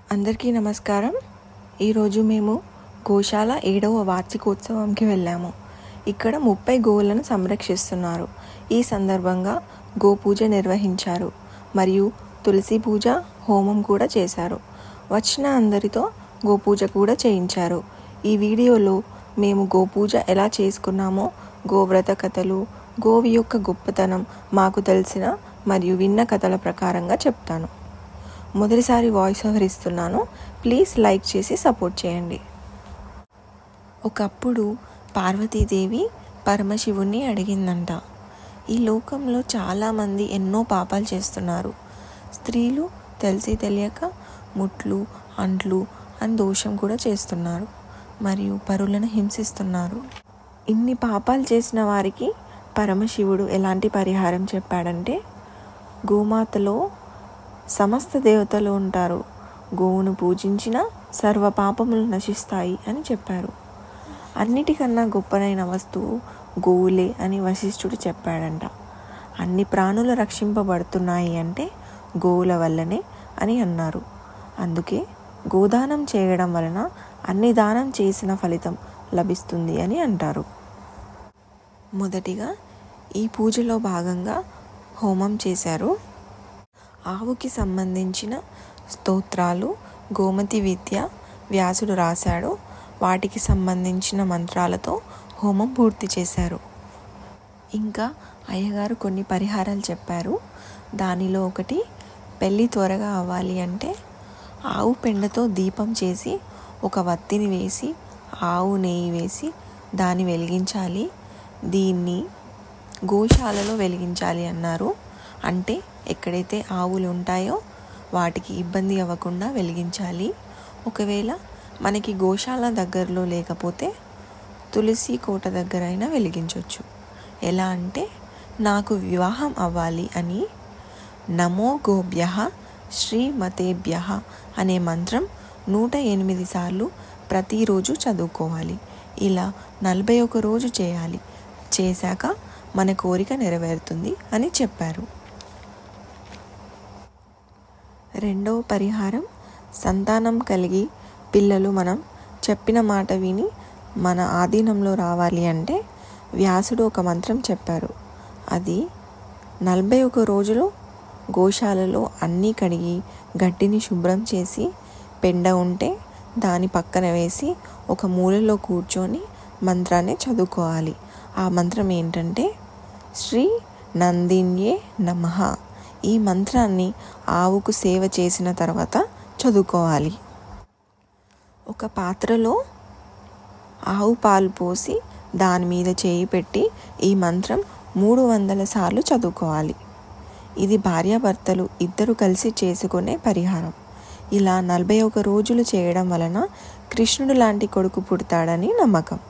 అందరికీ నమస్కారం ఈరోజు మేము గోశాల ఏడవ వార్షికోత్సవంకి వెళ్ళాము ఇక్కడ ముప్పై గోవులను సంరక్షిస్తున్నారు ఈ సందర్భంగా గోపూజ నిర్వహించారు మరియు తులసి పూజ హోమం కూడా చేశారు వచ్చిన అందరితో గోపూజ కూడా చేయించారు ఈ వీడియోలో మేము గోపూజ ఎలా చేసుకున్నామో గోవ్రత కథలు గోవి యొక్క గొప్పతనం మాకు తెలిసిన మరియు విన్న కథల ప్రకారంగా చెప్తాను మొదటిసారి వాయిస్ ఓవర్ ఇస్తున్నాను ప్లీజ్ లైక్ చేసి సపోర్ట్ చేయండి ఒకప్పుడు పార్వతీదేవి పరమశివుణ్ణి అడిగిందంట ఈ లోకంలో చాలామంది ఎన్నో పాపాలు చేస్తున్నారు స్త్రీలు తెలిసి తెలియక ముట్లు అంట్లు అని దోషం కూడా చేస్తున్నారు మరియు పరులను హింసిస్తున్నారు ఇన్ని పాపాలు చేసిన వారికి పరమశివుడు ఎలాంటి పరిహారం చెప్పాడంటే గోమాతలో సమస్త దేవతలు ఉంటారు గోవును పూజించిన సర్వ పాపములు నశిస్తాయి అని చెప్పారు అన్నిటికన్నా గొప్పనైన వస్తువు గోవులే అని వశిష్ఠుడు చెప్పాడంట అన్ని ప్రాణులు రక్షింపబడుతున్నాయి అంటే గోవుల వల్లనే అని అన్నారు అందుకే గోదానం చేయడం వలన అన్ని దానం చేసిన ఫలితం లభిస్తుంది అని అంటారు మొదటిగా ఈ పూజలో భాగంగా హోమం చేశారు ఆవుకి సంబంధించిన స్తోత్రాలు గోమతి విద్య వ్యాసుడు రాశాడు వాటికి సంబంధించిన మంత్రాలతో హోమం పూర్తి చేశారు ఇంకా అయ్యగారు కొన్ని పరిహారాలు చెప్పారు దానిలో ఒకటి పెళ్ళి త్వరగా అవ్వాలి అంటే ఆవు పెండతో దీపం చేసి ఒక వత్తిని వేసి ఆవు నెయ్యి వేసి దాన్ని వెలిగించాలి దీన్ని గోశాలలో వెలిగించాలి అన్నారు అంటే ఎక్కడైతే ఆవులు ఉంటాయో వాటికి ఇబ్బంది అవ్వకుండా వెలిగించాలి ఒకవేళ మనకి గోశాల దగ్గరలో లేకపోతే తులసి కోట దగ్గర అయినా వెలిగించవచ్చు ఎలా అంటే నాకు వివాహం అవ్వాలి అని నమో గోభ్య శ్రీమతేభ్య అనే మంత్రం నూట ఎనిమిది సార్లు ప్రతిరోజు చదువుకోవాలి ఇలా నలభై ఒక రోజు చేయాలి చేశాక మన కోరిక నెరవేరుతుంది అని చెప్పారు రెండవ పరిహారం సంతానం కలిగి పిల్లలు మనం చెప్పిన మాట విని మన ఆధీనంలో రావాలి అంటే వ్యాసుడు ఒక మంత్రం చెప్పారు అది నలభై ఒక రోజులు గోశాలలో అన్నీ కడిగి గడ్డిని శుభ్రం చేసి పెండ ఉంటే దాని పక్కన వేసి ఒక మూలలో కూర్చొని మంత్రాన్ని చదువుకోవాలి ఆ మంత్రం ఏంటంటే శ్రీ నందిన్యే నమః ఈ మంత్రాన్ని ఆవుకు సేవ చేసిన తర్వాత చదువుకోవాలి ఒక పాత్రలో ఆవు పాలు పోసి దాని మీద చేయి పెట్టి ఈ మంత్రం మూడు వందల సార్లు చదువుకోవాలి ఇది భార్యాభర్తలు ఇద్దరు కలిసి చేసుకునే పరిహారం ఇలా నలభై ఒక రోజులు చేయడం వలన కృష్ణుడు లాంటి కొడుకు పుడతాడని నమ్మకం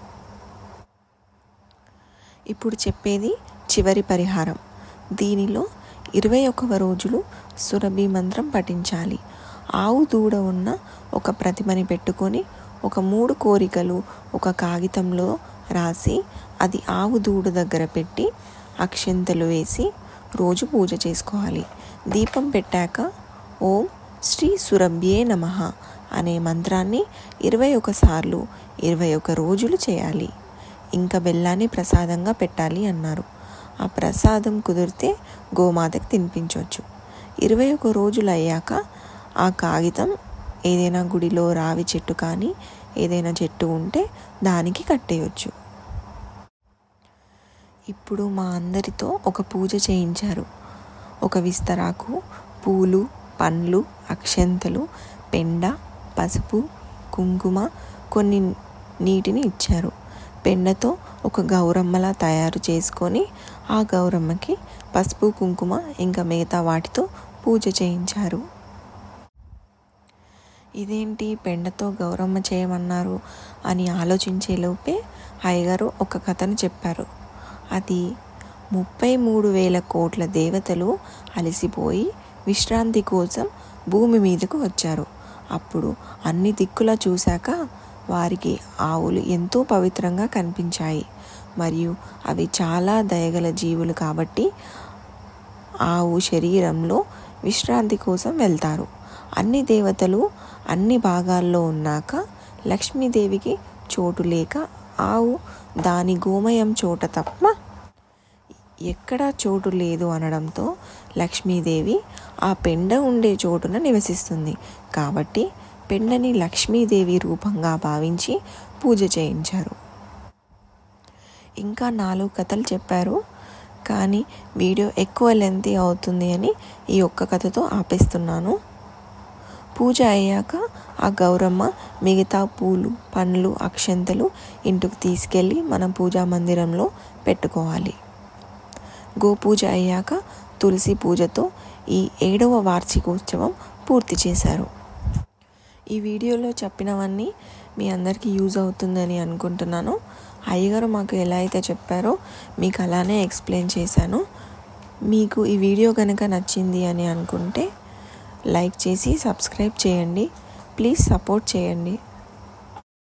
ఇప్పుడు చెప్పేది చివరి పరిహారం దీనిలో ఇరవై ఒకవ రోజులు సురభి మంత్రం పఠించాలి ఆవు దూడ ఉన్న ఒక ప్రతిమని పెట్టుకొని ఒక మూడు కోరికలు ఒక కాగితంలో రాసి అది ఆవు దూడ దగ్గర పెట్టి అక్షింతలు వేసి రోజు పూజ చేసుకోవాలి దీపం పెట్టాక ఓం శ్రీ సురభ్యే నమ అనే మంత్రాన్ని ఇరవై ఒక సార్లు ఇరవై ఒక రోజులు చేయాలి ఇంకా బెల్లాన్ని ప్రసాదంగా పెట్టాలి అన్నారు ఆ ప్రసాదం కుదిరితే గోమాతకి తినిపించవచ్చు ఇరవై ఒక రోజులు అయ్యాక ఆ కాగితం ఏదైనా గుడిలో రావి చెట్టు కానీ ఏదైనా చెట్టు ఉంటే దానికి కట్టేయచ్చు ఇప్పుడు మా అందరితో ఒక పూజ చేయించారు ఒక విస్తరాకు పూలు పండ్లు అక్షంతలు పెండ పసుపు కుంకుమ కొన్ని నీటిని ఇచ్చారు పెండతో ఒక గౌరమ్మలా తయారు చేసుకొని ఆ గౌరమ్మకి పసుపు కుంకుమ ఇంకా మిగతా వాటితో పూజ చేయించారు ఇదేంటి పెండతో గౌరమ్మ చేయమన్నారు అని ఆలోచించేలోపే అయ్యగారు ఒక కథను చెప్పారు అది ముప్పై మూడు వేల కోట్ల దేవతలు అలసిపోయి విశ్రాంతి కోసం భూమి మీదకు వచ్చారు అప్పుడు అన్ని దిక్కులా చూశాక వారికి ఆవులు ఎంతో పవిత్రంగా కనిపించాయి మరియు అవి చాలా దయగల జీవులు కాబట్టి ఆవు శరీరంలో విశ్రాంతి కోసం వెళ్తారు అన్ని దేవతలు అన్ని భాగాల్లో ఉన్నాక లక్ష్మీదేవికి చోటు లేక ఆవు దాని గోమయం చోట తప్ప ఎక్కడా చోటు లేదు అనడంతో లక్ష్మీదేవి ఆ పెండ ఉండే చోటున నివసిస్తుంది కాబట్టి పెండని లక్ష్మీదేవి రూపంగా భావించి పూజ చేయించారు ఇంకా నాలుగు కథలు చెప్పారు కానీ వీడియో ఎక్కువ లెంతీ అవుతుంది అని ఈ ఒక్క కథతో ఆపేస్తున్నాను పూజ అయ్యాక ఆ గౌరమ్మ మిగతా పూలు పండ్లు అక్షంతలు ఇంటికి తీసుకెళ్ళి మనం పూజా మందిరంలో పెట్టుకోవాలి గోపూజ అయ్యాక తులసి పూజతో ఈ ఏడవ వార్షికోత్సవం పూర్తి చేశారు ఈ వీడియోలో చెప్పినవన్నీ మీ అందరికీ యూజ్ అవుతుందని అనుకుంటున్నాను అయ్యగారు మాకు ఎలా అయితే చెప్పారో మీకు అలానే ఎక్స్ప్లెయిన్ చేశాను మీకు ఈ వీడియో కనుక నచ్చింది అని అనుకుంటే లైక్ చేసి సబ్స్క్రైబ్ చేయండి ప్లీజ్ సపోర్ట్ చేయండి